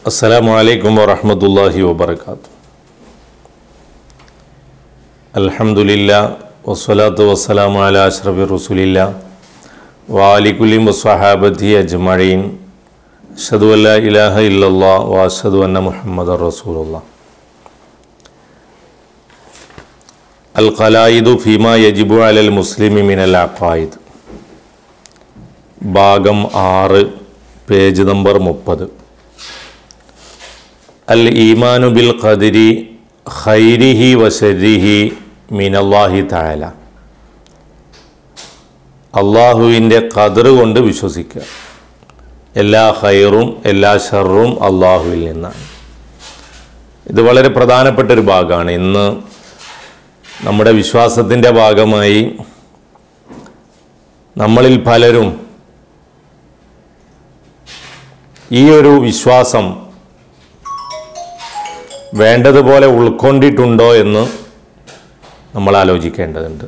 السلام عليكم ورحمة الله وبركاته الحمد لله والصلاة والسلام على أشرف رسول الله وعلى كل وصحابته أجمعين أشهد أن لا إله إلا الله وأشهد أن محمد رسول الله القلائد فيما يجب على المسلم من العقائد ഭാഗം ആറ് page number മുപ്പത് അൽ ഈമാനു ബിൽ ഖദിരി ഖൈരിഹി വശരിഹി മിനല്ലാഹി താല അള്ളാഹുവിൻ്റെ ഖദർ കൊണ്ട് വിശ്വസിക്കുക എല്ലാ ഖൈറും എല്ലാ ഷറും അള്ളാഹുവിൽ നിന്നാണ് ഇത് വളരെ പ്രധാനപ്പെട്ട ഒരു ഭാഗമാണ് ഇന്ന് നമ്മുടെ വിശ്വാസത്തിൻ്റെ ഭാഗമായി നമ്മളിൽ പലരും ഈ ഒരു വിശ്വാസം വേണ്ടതുപോലെ ഉൾക്കൊണ്ടിട്ടുണ്ടോ എന്ന് നമ്മൾ ആലോചിക്കേണ്ടതുണ്ട്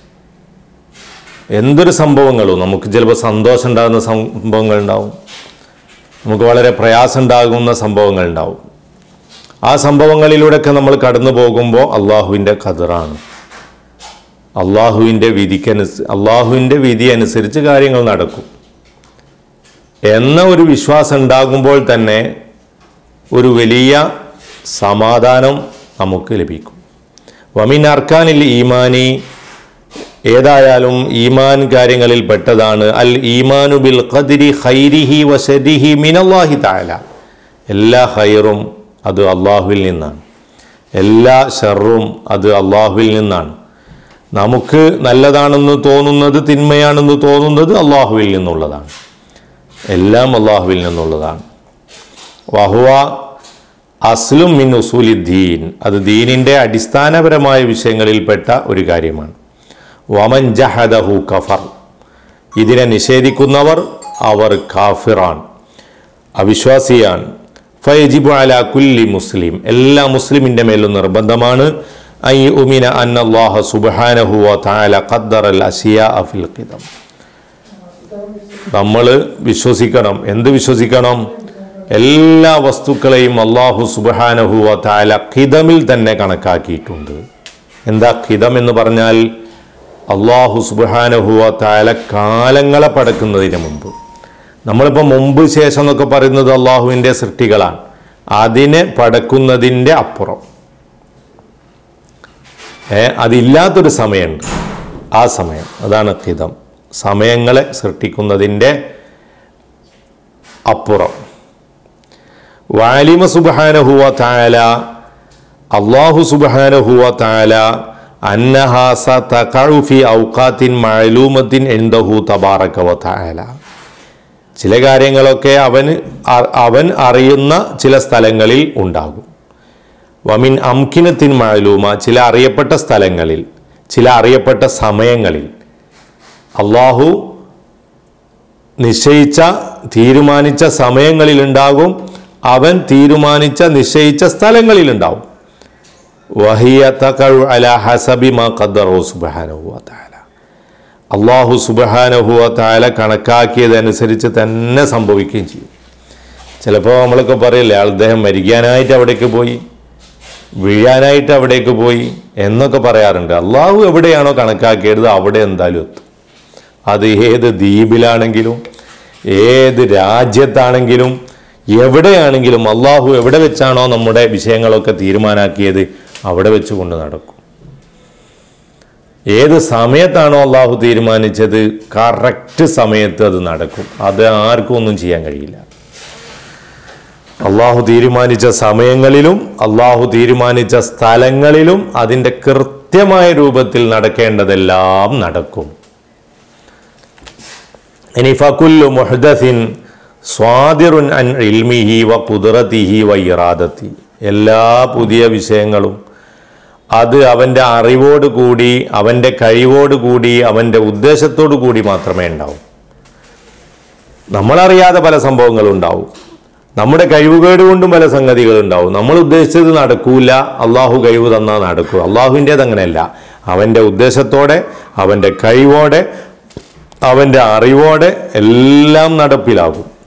എന്തൊരു സംഭവങ്ങളും നമുക്ക് ചിലപ്പോൾ സന്തോഷം ഉണ്ടാകുന്ന സംഭവങ്ങൾ ഉണ്ടാവും നമുക്ക് വളരെ പ്രയാസം ഉണ്ടാകുന്ന സംഭവങ്ങൾ ഉണ്ടാവും ആ സംഭവങ്ങളിലൂടെയൊക്കെ നമ്മൾ കടന്നു പോകുമ്പോൾ അള്ളാഹുവിൻ്റെ ഖദറാണ് അള്ളാഹുവിൻ്റെ വിധിക്കനുസ അള്ളാഹുവിൻ്റെ വിധി അനുസരിച്ച് കാര്യങ്ങൾ നടക്കും എന്ന ഒരു വിശ്വാസം ഉണ്ടാകുമ്പോൾ തന്നെ ഒരു വലിയ സമാധാനം നമുക്ക് ലഭിക്കും വമിൻ അർക്കാനിൽ ഈമാനി ഏതായാലും ഈമാൻ കാര്യങ്ങളിൽ പെട്ടതാണ് അൽ ഈമാനു ബിൽ ഖദിരി ഖൈരിഹി വശരിഹി മിനല്ലാഹി താല എല്ലാ ഹൈറും അത് അള്ളാഹുവിൽ നിന്നാണ് എല്ലാ ഷറും അത് അള്ളാഹുവിൽ നിന്നാണ് നമുക്ക് നല്ലതാണെന്ന് തോന്നുന്നത് തിന്മയാണെന്ന് തോന്നുന്നത് അള്ളാഹുവിൽ നിന്നുള്ളതാണ് എല്ലാം അള്ളാഹുവിൽ നിന്നുള്ളതാണ് വഹുവ അസ്ലും മിൻ ഉസൂലി ദീൻ അത് ദീനിൻ്റെ അടിസ്ഥാനപരമായ വിഷയങ്ങളിൽപ്പെട്ട ഒരു കാര്യമാണ് വമൻ ജഹദഹു കഫർ ഇതിനെ നിഷേധിക്കുന്നവർ അവർ കാഫിറാൻ അവിശ്വാസിയാണ് ഫയജിബു അല കുല്ലി മുസ്ലിം എല്ലാ മുസ്ലിമിൻ്റെ മേലും നിർബന്ധമാണ് ഐ ഉമിന അൻ അള്ളാഹ സുബാനഹു താല ഖദ്ദർ അൽ അസിയ അഫിൽ ഖിദം നമ്മൾ വിശ്വസിക്കണം എന്ത് വിശ്വസിക്കണം എല്ലാ വസ്തുക്കളെയും അള്ളാഹു സുബാനഹുവ താല ഖിദമിൽ തന്നെ കണക്കാക്കിയിട്ടുണ്ട് എന്താ ഖിദം എന്ന് പറഞ്ഞാൽ അള്ളാഹു സുബാനഹുവ താല കാലങ്ങളെ പടക്കുന്നതിന് മുമ്പ് നമ്മളിപ്പോൾ മുമ്പ് ശേഷം എന്നൊക്കെ പറയുന്നത് അള്ളാഹുവിൻ്റെ സൃഷ്ടികളാണ് അതിനെ പടക്കുന്നതിൻ്റെ അപ്പുറം ഏ അതില്ലാത്തൊരു സമയമുണ്ട് ആ സമയം അതാണ് ഖിദം സമയങ്ങളെ സൃഷ്ടിക്കുന്നതിൻ്റെ അപ്പുറം വാലിമ സുബാനഹുവ താല അള്ളാഹു സുബാനഹുവ താല അന്നഹാസ തഖഉഫി ഔഖാത്തിൻ മഅലൂമത്തിൻ എന്തഹു തബാറക താല ചില കാര്യങ്ങളൊക്കെ അവന് അവൻ അറിയുന്ന ചില സ്ഥലങ്ങളിൽ ഉണ്ടാകും വമിൻ അംകിനത്തിൻ മഅലൂമ ചില അറിയപ്പെട്ട സ്ഥലങ്ങളിൽ ചില അറിയപ്പെട്ട സമയങ്ങളിൽ അള്ളാഹു നിശ്ചയിച്ച തീരുമാനിച്ച സമയങ്ങളിലുണ്ടാകും അവൻ തീരുമാനിച്ച നിശ്ചയിച്ച സ്ഥലങ്ങളിലുണ്ടാവും വഹിയ തകഴു അല ഹസബി മാ ഖദ്ദറു സുബ്ഹാനഹു തആല അള്ളാഹു സുബ്ഹാനഹു തആല കണക്കാക്കിയതനുസരിച്ച് തന്നെ സംഭവിക്കുകയും ചെയ്യും ചിലപ്പോൾ നമ്മളൊക്കെ പറയില്ലേ അദ്ദേഹം മരിക്കാനായിട്ട് അവിടേക്ക് പോയി വീഴാനായിട്ട് അവിടേക്ക് പോയി എന്നൊക്കെ പറയാറുണ്ട് അള്ളാഹു എവിടെയാണോ കണക്കാക്കിയത് അവിടെ എന്തായാലും എത്തും അത് ഏത് ദ്വീപിലാണെങ്കിലും ഏത് രാജ്യത്താണെങ്കിലും എവിടെയാണെങ്കിലും അള്ളാഹു എവിടെ വെച്ചാണോ നമ്മുടെ വിഷയങ്ങളൊക്കെ തീരുമാനാക്കിയത് അവിടെ വെച്ച് കൊണ്ട് നടക്കും ഏത് സമയത്താണോ അള്ളാഹു തീരുമാനിച്ചത് കറക്റ്റ് സമയത്ത് അത് നടക്കും അത് ആർക്കും ഒന്നും ചെയ്യാൻ കഴിയില്ല അള്ളാഹു തീരുമാനിച്ച സമയങ്ങളിലും അള്ളാഹു തീരുമാനിച്ച സ്ഥലങ്ങളിലും അതിൻ്റെ കൃത്യമായ രൂപത്തിൽ നടക്കേണ്ടതെല്ലാം നടക്കും ഇനി ഫകുല്ലു മുഹദസിൻ സ്വാദിറുൻ അൻ ഇൽമിഹി വ കുതിറത്തിഹി വ ഇറാദത്തി എല്ലാ പുതിയ വിഷയങ്ങളും അത് അവൻ്റെ അറിവോട് കൂടി അവൻ്റെ കഴിവോട് കൂടി അവൻ്റെ ഉദ്ദേശത്തോടു കൂടി മാത്രമേ ഉണ്ടാവൂ നമ്മളറിയാതെ പല സംഭവങ്ങളും ഉണ്ടാവും നമ്മുടെ കഴിവുകേട് കൊണ്ടും പല സംഗതികൾ ഉണ്ടാവും നമ്മൾ ഉദ്ദേശിച്ചത് നടക്കൂല അള്ളാഹു കഴിവ് തന്നാൽ നടക്കൂ അള്ളാഹുവിൻ്റേത് അങ്ങനെയല്ല അവൻ്റെ ഉദ്ദേശത്തോടെ അവൻ്റെ കഴിവോടെ അവൻ്റെ അറിവോടെ എല്ലാം നടപ്പിലാകും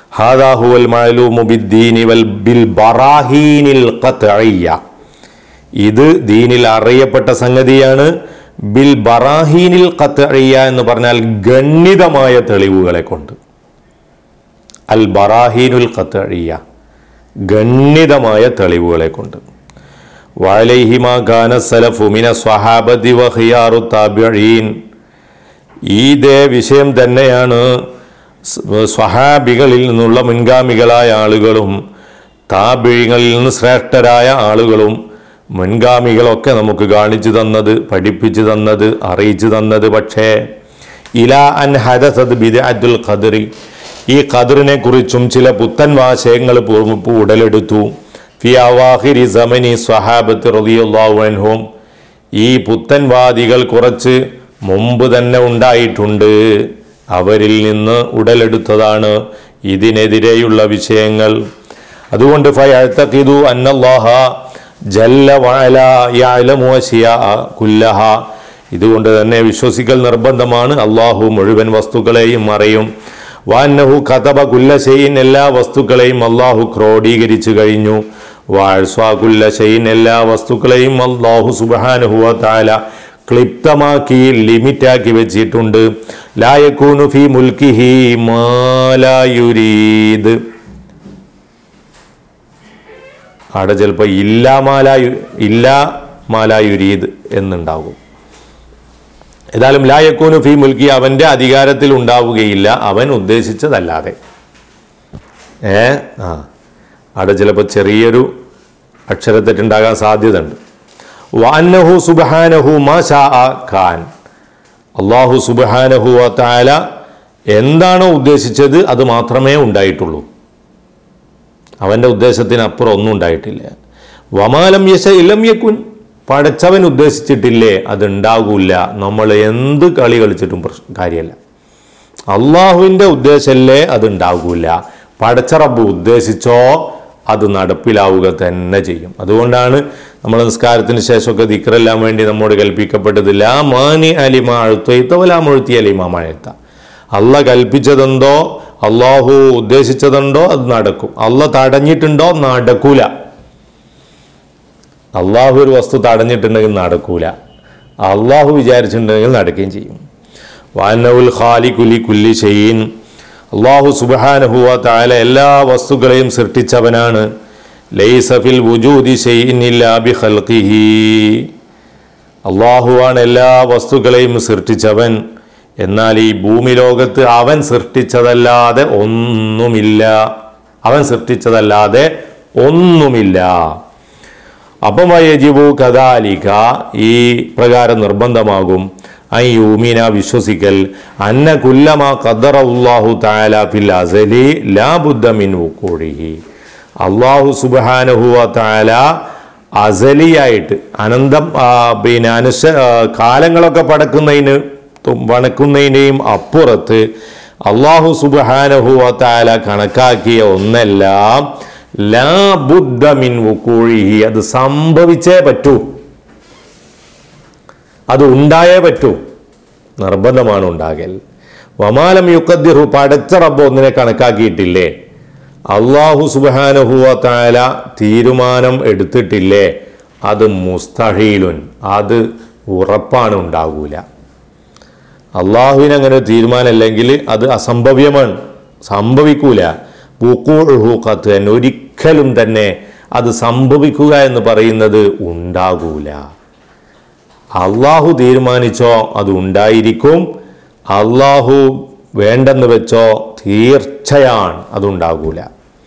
ഹാദാ ഹുവൽ മഅലൂമു ബിദ്ദീനി വൽ ബിൽ ബറാഹീനിൽ ഖത്ഇയ്യ ഇത് ദീനിൽ അറിയപ്പെട്ട സംഗതിയാണ് ബിൽ ബറാഹീനിൽ ഖത്ഇയ്യ എന്ന് പറഞ്ഞാൽ ഗണ്യതമായ തെളിവുകളെ കൊണ്ട് അൽ ബറാഹീനുൽ ഖത്ഇയ്യ ഗണ്യതമായ തെളിവുകളെ കൊണ്ട് വലൈഹിമ ഗാന സലഫു മിന സ്വഹാബതി വഹിയാറു താബിഈൻ ഇതേ വിഷയം തന്നെയാണ് സ് സ്വഹാബികളിൽ നിന്നുള്ള മുൻഗാമികളായ ആളുകളും താബിഴികളിൽ നിന്ന് ശ്രേഷ്ഠരായ ആളുകളും മുൻഗാമികളൊക്കെ നമുക്ക് കാണിച്ചു തന്നത് പഠിപ്പിച്ചു തന്നത് അറിയിച്ചു തന്നത് പക്ഷേ ഇല അൻ ഹദസദ് ബിദഅത്തുൽ ഖദറി ഈ ഖദറിനെ കുറിച്ചും ചില പുത്തൻ വാശയങ്ങൾ പൂ- ഉടലെടുത്തു ഫി അവാഹിരി സമനി സ്വഹാബത്ത് റളിയല്ലാഹു അൻഹും ഈ പുത്തൻവാദികൾ കുറച്ച് മുമ്പ് തന്നെ ഉണ്ടായിട്ടുണ്ട് അവരിൽ നിന്ന് ഉടലെടുത്തതാണ് ഇതിനെതിരെയുള്ള വിഷയങ്ങൾ അതുകൊണ്ട് ഫയഅ്തഖിദു അന്നല്ലാഹ ജല്ല വഅല യഅലമു അശിയാ കുല്ലഹ ഇതുകൊണ്ട് തന്നെ വിശ്വസിക്കൽ നിർബന്ധമാണ് അള്ളാഹു മുഴുവൻ വസ്തുക്കളെയും അറിയും വാന്നഹു കഥബ കുല്ലശയിൻ എല്ലാ വസ്തുക്കളെയും അള്ളാഹു ക്രോഡീകരിച്ചു കഴിഞ്ഞു വാഴ്സ്വാ കുല്ലശയിൻ എല്ലാ വസ്തുക്കളെയും അള്ളാഹു സുബാനുഹുവ താല ക്ലിപ്തമാക്കി ലിമിറ്റാക്കി വെച്ചിട്ടുണ്ട് ലായക്കൂനു ഫി മുൽക്കിഹി മാലായുരീദ് അവിടെ ചിലപ്പോൾ ഇല്ലാമാലായു ഇല്ലാ മാലായുരീദ് എന്നുണ്ടാകും ഏതായാലും ലായക്കൂനു ഫി മുൽക്കി അവൻ്റെ അധികാരത്തിൽ ഉണ്ടാവുകയില്ല അവൻ ഉദ്ദേശിച്ചതല്ലാതെ ഏ ആ അവിടെ ചിലപ്പോൾ ചെറിയൊരു അക്ഷരത്തെറ്റുണ്ടാകാൻ സാധ്യത ഉണ്ട് വാന്നഹു സുബഹാനഹു മാ ഷാ ഖാൻ അള്ളാഹു സുബഹാനഹു താല എന്താണോ ഉദ്ദേശിച്ചത് അത് മാത്രമേ ഉണ്ടായിട്ടുള്ളൂ അവൻ്റെ ഉദ്ദേശത്തിനപ്പുറം ഒന്നും ഉണ്ടായിട്ടില്ല വമാലം യശ ഇലം യക്കുൻ പടച്ചവൻ ഉദ്ദേശിച്ചിട്ടില്ലേ അത് ഉണ്ടാകൂല നമ്മൾ എന്ത് കളി കളിച്ചിട്ടും പ്രശ്ന കാര്യമല്ല അള്ളാഹുവിൻ്റെ ഉദ്ദേശമല്ലേ അത് ഉണ്ടാകൂല പടച്ചറബ് ഉദ്ദേശിച്ചോ അത് നടപ്പിലാവുക തന്നെ ചെയ്യും അതുകൊണ്ടാണ് നമ്മൾ നിസ്കാരത്തിന് ശേഷമൊക്കെ ദിക്റെല്ലാം വേണ്ടി നമ്മോട് കൽപ്പിക്കപ്പെട്ടത് ലാ മാനി അലിമ അഴുത്തൊയ്ത്തവലാ മുഴുത്തി അലിമ മഴത്ത അല്ല കൽപ്പിച്ചതെന്തോ അള്ളാഹു ഉദ്ദേശിച്ചതുണ്ടോ അത് നടക്കും അല്ല തടഞ്ഞിട്ടുണ്ടോ നടക്കൂല അള്ളാഹു ഒരു വസ്തു തടഞ്ഞിട്ടുണ്ടെങ്കിൽ നടക്കൂല അള്ളാഹു വിചാരിച്ചിട്ടുണ്ടെങ്കിൽ നടക്കുകയും ചെയ്യും വാനവുൽ ഖാലി കുലി കുല്ലി ഷെയ്ൻ അള്ളാഹു സുബാനഹുവ താല എല്ലാ വസ്തുക്കളെയും സൃഷ്ടിച്ചവനാണ് ലൈസഫിൽ വുജൂദി ഷെയ്ൻ ഇല്ലാബി ഖൽഖിഹി അള്ളാഹുവാണ് എല്ലാ വസ്തുക്കളെയും സൃഷ്ടിച്ചവൻ എന്നാൽ ഈ ഭൂമി ലോകത്ത് അവൻ സൃഷ്ടിച്ചതല്ലാതെ ഒന്നുമില്ല അവൻ സൃഷ്ടിച്ചതല്ലാതെ ഒന്നുമില്ല അപ്പം വയജിബു കദാലിക ഈ പ്രകാരം നിർബന്ധമാകും ഐ യൂമിന വിശ്വസിക്കൽ അന്ന കുല്ലമാ ഖദറ അല്ലാഹു തആല ഫിൽ അസലി ലാ ബുദ്ദ മിൻ വുഖൂഇഹി അല്ലാഹു സുബ്ഹാനഹു വ തആല അസലിയായിട്ട് അനന്തം ആ, പിന്നെ അനുശ ആ, കാലങ്ങളൊക്കെ പടക്കുന്നതിന് തു- പണക്കുന്നതിൻ്റെയും അപ്പുറത്ത് അള്ളാഹു സുബ്ഹാനഹു വ തആല കണക്കാക്കിയ ഒന്നെല്ലാം ലാ ബുദ്ധ മിൻ വുക്കൂഴിഹി അത് സംഭവിച്ചേ പറ്റൂ അത് ഉണ്ടായേ പറ്റൂ നിർബന്ധമാണ് ഉണ്ടാകൽ വമാലം യുക്കദ്ദിഹു പടച്ച റബ്ബ് ഒന്നിനെ കണക്കാക്കിയിട്ടില്ലേ അള്ളാഹു സുബാനഹുവ താല തീരുമാനം എടുത്തിട്ടില്ലേ അത് മുസ്തഹീലുൻ അത് ഉറപ്പാണ് ഉണ്ടാകൂല അള്ളാഹുവിന് അങ്ങനെ ഒരു തീരുമാനമല്ലെങ്കിൽ അത് അസംഭവ്യമാണ് സംഭവിക്കൂല വുക്കൂഹു ഖത്അൻ ഒരിക്കലും തന്നെ അത് സംഭവിക്കുക എന്ന് പറയുന്നത് ഉണ്ടാകൂല അള്ളാഹു തീരുമാനിച്ചോ അത് ഉണ്ടായിരിക്കും അള്ളാഹു വേണ്ടെന്ന് വെച്ചോ തീർച്ചയാണ് അതുണ്ടാകൂല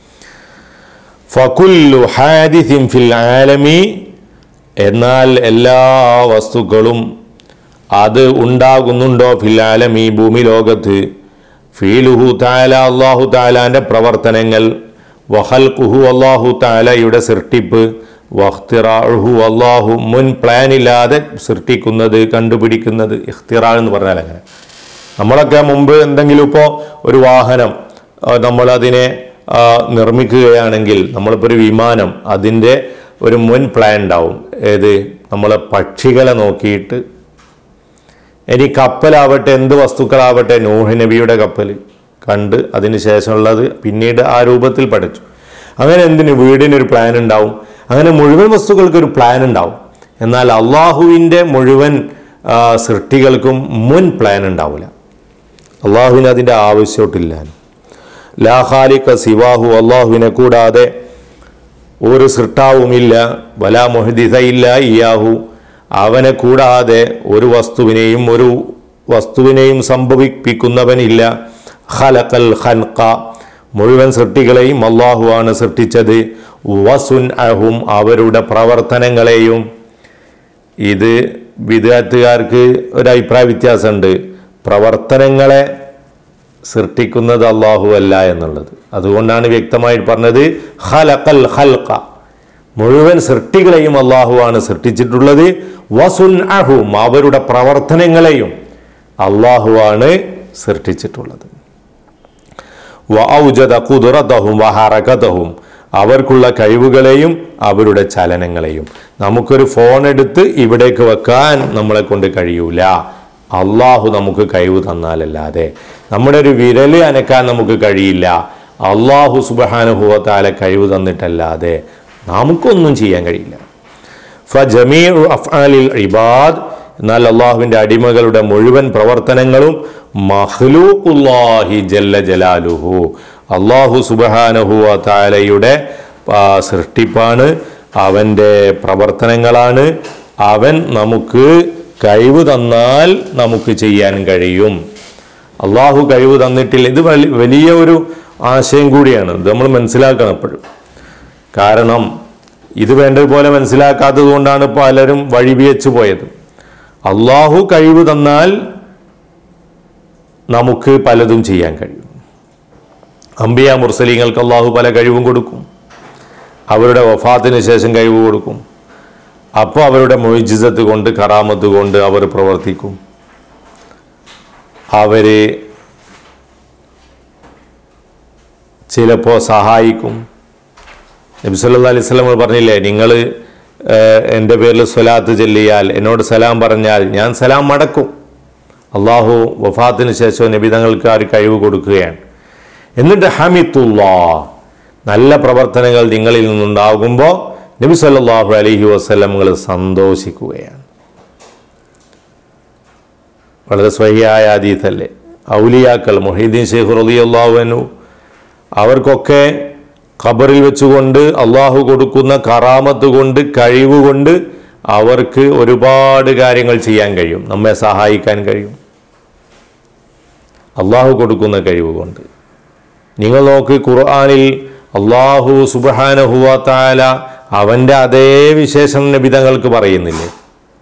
ഫകുല്ലു ഹാദിസിൻ ഫിൽ ആലമി എന്നാൽ എല്ലാ വസ്തുക്കളും അത് ഉണ്ടാകുന്നുണ്ടോ ഫിൽ ആലമി ഭൂമി ലോകത്ത് ഫീലുഹു താല അള്ളാഹു താലാന്റെ പ്രവർത്തനങ്ങൾ വഹൽക്കുഹു അള്ളാഹു താലയുടെ സൃഷ്ടിപ്പ് വഖ്തിറാഹു അള്ളാഹു മുൻ പ്ലാനില്ലാതെ സൃഷ്ടിക്കുന്നത് കണ്ടുപിടിക്കുന്നത് ഇഖ്തിറാ എന്ന് പറഞ്ഞാൽ അങ്ങനെ നമ്മളൊക്കെ മുമ്പ് എന്തെങ്കിലും ഇപ്പോൾ ഒരു വാഹനം ആ, നമ്മളതിനെ ആ, നിർമ്മിക്കുകയാണെങ്കിൽ നമ്മളിപ്പോൾ ഒരു വിമാനം അതിൻ്റെ ഒരു മുൻ പ്ലാൻ ഉണ്ടാവും ഏത് നമ്മളെ പക്ഷികളെ നോക്കിയിട്ട് ഇനി കപ്പലാവട്ടെ എന്ത് വസ്തുക്കളാവട്ടെ നൂഹ് നബിയുടെ കപ്പൽ കണ്ട് അതിന് ശേഷമുള്ളത് പിന്നീട് ആ രൂപത്തിൽ പഠിച്ചു അങ്ങനെ എന്തിന് വീടിനൊരു പ്ലാൻ ഉണ്ടാവും അങ്ങനെ മുഴുവൻ വസ്തുക്കൾക്കൊരു പ്ലാൻ ഉണ്ടാവും എന്നാൽ അള്ളാഹുവിൻ്റെ മുഴുവൻ ആ, സൃഷ്ടികൾക്കും മുൻ പ്ലാൻ ഉണ്ടാവില്ല അള്ളാഹുവിന് അതിൻ്റെ ആവശ്യമില്ല ലാ ഖാലിഖ സിവാഹു അള്ളാഹുവിനെ കൂടാതെ ഒരു സൃഷ്ടാവുമില്ല വലാ മൊഹദിസയില്ല ഇയാഹു അവനെ കൂടാതെ ഒരു വസ്തുവിനെയും ഒരു വസ്തുവിനെയും സംഭവിപ്പിക്കുന്നവനില്ല ഖലഖൽ ഖൻഖ മുഴുവൻ സൃഷ്ടികളെയും അള്ളാഹുവാണ് സൃഷ്ടിച്ചത് വസുൻ അഹും അവരുടെ പ്രവർത്തനങ്ങളെയും ഇത് വിദ്യാർത്ഥികാർക്ക് ഒരു അഭിപ്രായ വ്യത്യാസമുണ്ട് പ്രവർത്തനങ്ങളെ സൃഷ്ടിക്കുന്നത് അള്ളാഹു അല്ല എന്നുള്ളത് അതുകൊണ്ടാണ് വ്യക്തമായിട്ട് പറഞ്ഞത് ഖലഖൽ ഖൽഖ മുഴുവൻ സൃഷ്ടികളെയും അള്ളാഹുവാണ് സൃഷ്ടിച്ചിട്ടുള്ളത് വസുൻ അഹും അവരുടെ പ്രവർത്തനങ്ങളെയും അള്ളാഹുവാണ് സൃഷ്ടിച്ചിട്ടുള്ളത് വഔജദ ഖുദ്റതഹും വഹറകതഹും അവർക്കുള്ള കഴിവുകളെയും അവരുടെ ചലനങ്ങളെയും നമുക്കൊരു ഫോൺ എടുത്ത് ഇവിടേക്ക് വെക്കാൻ നമ്മളെ കൊണ്ട് കഴിയൂല അള്ളാഹു നമുക്ക് കഴിവ് തന്നാലല്ലാതെ നമ്മുടെ ഒരു വിരല് അനക്കാൻ നമുക്ക് കഴിയില്ല അള്ളാഹു സുബഹാനുഭവത്താല കഴിവ് തന്നിട്ടല്ലാതെ നമുക്കൊന്നും ചെയ്യാൻ കഴിയില്ല ഫജമീഉ അഫ്ആലിൽ ഇബാദ് എന്നാൽ അള്ളാഹുവിൻ്റെ അടിമകളുടെ മുഴുവൻ പ്രവർത്തനങ്ങളും മഹ്ലൂഖുല്ലാഹി ജല്ല ജലാലുഹു അള്ളാഹു സുബഹാനഹുവ താലയുടെ സൃഷ്ടിപ്പാണ് അവൻ്റെ പ്രവർത്തനങ്ങളാണ് അവൻ നമുക്ക് കഴിവ് തന്നാൽ നമുക്ക് ചെയ്യാൻ കഴിയും അള്ളാഹു കഴിവ് തന്നിട്ടില്ല ഇത് വലി- വലിയ ഒരു ആശയം കൂടിയാണ് ഇത് നമ്മൾ മനസ്സിലാക്കണം എപ്പോഴും കാരണം ഇത് വേണ്ടതുപോലെ മനസ്സിലാക്കാത്തത് കൊണ്ടാണ് പലരും വഴിവിയച്ചു പോയത് അള്ളാഹു കഴിവ് തന്നാൽ നമുക്ക് പലതും ചെയ്യാൻ കഴിയും അംബിയ മുർസലീങ്ങൾക്ക് അള്ളാഹു പല കഴിവും കൊടുക്കും അവരുടെ വഫാത്തിന് ശേഷം കഴിവ് കൊടുക്കും അപ്പോൾ അവരുടെ മൊയ്ജിസത്ത് കൊണ്ട് കറാമത്ത് കൊണ്ട് അവർ പ്രവർത്തിക്കും അവര് ചിലപ്പോൾ സഹായിക്കും നബി സല്ലല്ലാഹു അലൈഹി വസല്ലം പറഞ്ഞില്ലേ നിങ്ങൾ എൻ്റെ പേരിൽ സ്വലാത്ത് ചൊല്ലിയാൽ എന്നോട് സലാം പറഞ്ഞാൽ ഞാൻ സലാം മടക്കും അള്ളാഹു വഫാത്തിന് ശേഷം നബി തങ്ങൾക്ക് ആ ഒരു കഴിവ് കൊടുക്കുകയാണ് എന്നിട്ട് ഹമിത്തുല്ലാ നല്ല പ്രവർത്തനങ്ങൾ നിങ്ങളിൽ നിന്നുണ്ടാകുമ്പോൾ നബി സല്ലല്ലാഹു അലൈഹി വസല്ലമകൾ സന്തോഷിക്കുകയാണ് വളരെ സ്വഹിയായ അതീതല്ലേ ഔലിയാക്കൾ മൊഹീദ്ദീൻ ഷെയ്ഖ് റളിയല്ലാഹു അവർക്കൊക്കെ ഖബറിൽ വെച്ചുകൊണ്ട് അള്ളാഹു കൊടുക്കുന്ന കറാമത്ത് കൊണ്ട് കഴിവ് കൊണ്ട് അവർക്ക് ഒരുപാട് കാര്യങ്ങൾ ചെയ്യാൻ കഴിയും നമ്മെ സഹായിക്കാൻ കഴിയും അള്ളാഹു കൊടുക്കുന്ന കഴിവ് കൊണ്ട് നിങ്ങൾ നോക്ക് ഖുർആാനിൽ അള്ളാഹു സുബാനഹുവ താല അവൻ്റെ അതേ വിശേഷം നബിതങ്ങൾക്ക് പറയുന്നില്ലേ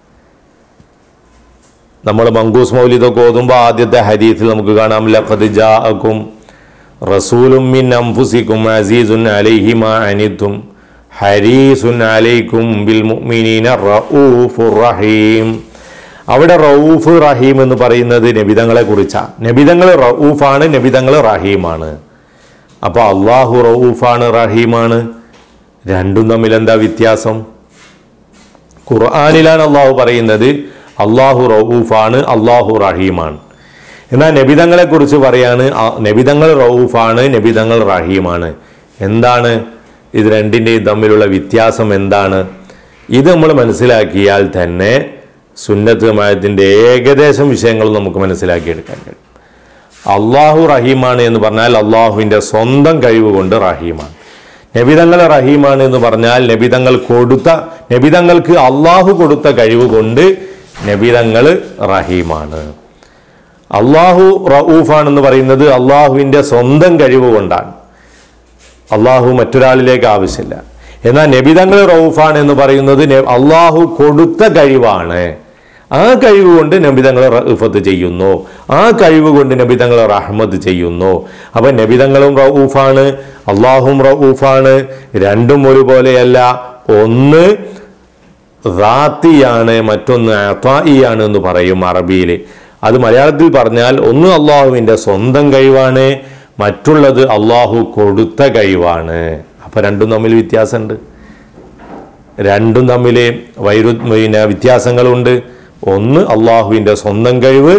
നമ്മൾ മങ്കൂസ് മൗലിദൊക്കെ ഓതുമ്പോൾ ആദ്യത്തെ ഹദീത്തിൽ നമുക്ക് കാണാം ലഖദ് ജാഅക്കും റസൂലും മിൻ അംഫുസിക്കും അസീസുൻ അലൈഹി മാ അനിത്തും ഹരീസുൻ അലൈക്കും ബിൽ മുഅ്മിനീന റഊഫുർ റഹീം അവിടെ റഊഫ് റഹീം എന്ന് പറയുന്നത് നബിതങ്ങളെ കുറിച്ചാണ് നബിതങ്ങൾ റഊഫാണ് നബിതങ്ങൾ റഹീമാണ് അപ്പോൾ അള്ളാഹു റഊഫാണ് റഹീമാണ് രണ്ടും തമ്മിൽ എന്താ വ്യത്യാസം ഖുർആാനിലാണ് അള്ളാഹു പറയുന്നത് അള്ളാഹു റഊഫാണ് അള്ളാഹു റഹീമാണ് എന്നാൽ നബിതങ്ങളെ കുറിച്ച് പറയാണ് ആ- നബിതങ്ങൾ റഊഫാണ് നബിതങ്ങൾ റഹീമാണ് എന്താണ് ഇത് രണ്ടിൻ്റെയും തമ്മിലുള്ള വ്യത്യാസം എന്താണ് ഇത് നമ്മൾ മനസ്സിലാക്കിയാൽ തന്നെ സുന്നത്ത് മയത്തിൻ്റെ ഏകദേശം വിഷയങ്ങൾ നമുക്ക് മനസ്സിലാക്കിയെടുക്കാൻ കഴിയും അള്ളാഹു റഹീമാണ് എന്ന് പറഞ്ഞാൽ അള്ളാഹുവിൻ്റെ സ്വന്തം കഴിവ് കൊണ്ട് റഹീമാണ് നബിതങ്ങൾ റഹീമാണ് എന്ന് പറഞ്ഞാൽ നബിതങ്ങൾ കൊടുത്ത നബിതങ്ങൾക്ക് അള്ളാഹു കൊടുത്ത കഴിവ് കൊണ്ട് നബിതങ്ങൾ റഹീമാണ് അള്ളാഹു റഊഫാണെന്ന് പറയുന്നത് അള്ളാഹുവിൻ്റെ സ്വന്തം കഴിവ് കൊണ്ടാണ് അള്ളാഹു മറ്റൊരാളിലേക്ക് ആവശ്യമില്ല എന്നാൽ നബിതങ്ങൾ റൌഫാണ് എന്ന് പറയുന്നത് നെ- അള്ളാഹു കൊടുത്ത കഴിവാണ് ആ കഴിവ് കൊണ്ട് നബിതങ്ങൾ റഫത്ത് ചെയ്യുന്നു ആ കഴിവ് കൊണ്ട് നബിതങ്ങൾ റഹ്മത്ത് ചെയ്യുന്നു അപ്പം നബിതങ്ങളും റഊഫാണ് അള്ളാഹും റഊഫാണ് രണ്ടും ഒരുപോലെയല്ല ഒന്ന് റാത്തിയാണ് മറ്റൊന്ന് അത്വായിയാണ് എന്ന് പറയും അറബിയിൽ അത് മലയാളത്തിൽ പറഞ്ഞാൽ ഒന്ന് അള്ളാഹുവിൻ്റെ സ്വന്തം കഴിവാണ് മറ്റുള്ളത് അള്ളാഹു കൊടുത്ത കഴിവാണ് അപ്പം രണ്ടും തമ്മിൽ വ്യത്യാസമുണ്ട് രണ്ടും തമ്മിൽ വൈരു പിന്നെ വ്യത്യാസങ്ങളുണ്ട് ഒന്ന് അള്ളാഹുവിൻ്റെ സ്വന്തം കഴിവ്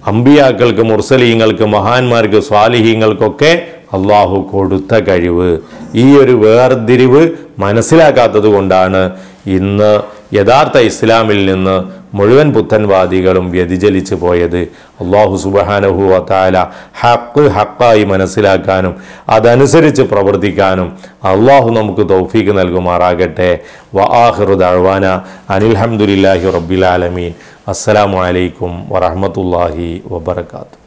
അമ്പിയാക്കൾക്ക് മുർസലീങ്ങൾക്ക് മഹാന്മാർക്ക് സ്വാലിഹീങ്ങൾക്കൊക്കെ അള്ളാഹു കൊടുത്ത കഴിവ് ഈ ഒരു വേർതിരിവ് മനസ്സിലാക്കാത്തത് കൊണ്ടാണ് ഇന്ന് യഥാർത്ഥ ഇസ്ലാമിൽ നിന്ന് മുഴുവൻ പുത്തൻവാദികളും വ്യതിചലിച്ചു പോയത് അള്ളാഹു സുബഹാനഹു വത്താല ഹക്ക് ഹക്കായി മനസ്സിലാക്കാനും അതനുസരിച്ച് പ്രവർത്തിക്കാനും അള്ളാഹു നമുക്ക് തൗഫീക്ക് നൽകുമാറാകട്ടെ വആഖിറു ദഅ്വാന അനിൽഹംദുലില്ലാഹി റബ്ബിൽ ആലമീൻ അസ്സലാമു അലൈക്കും വറഹ്മത്തുള്ളാഹി വബറകാതുഹു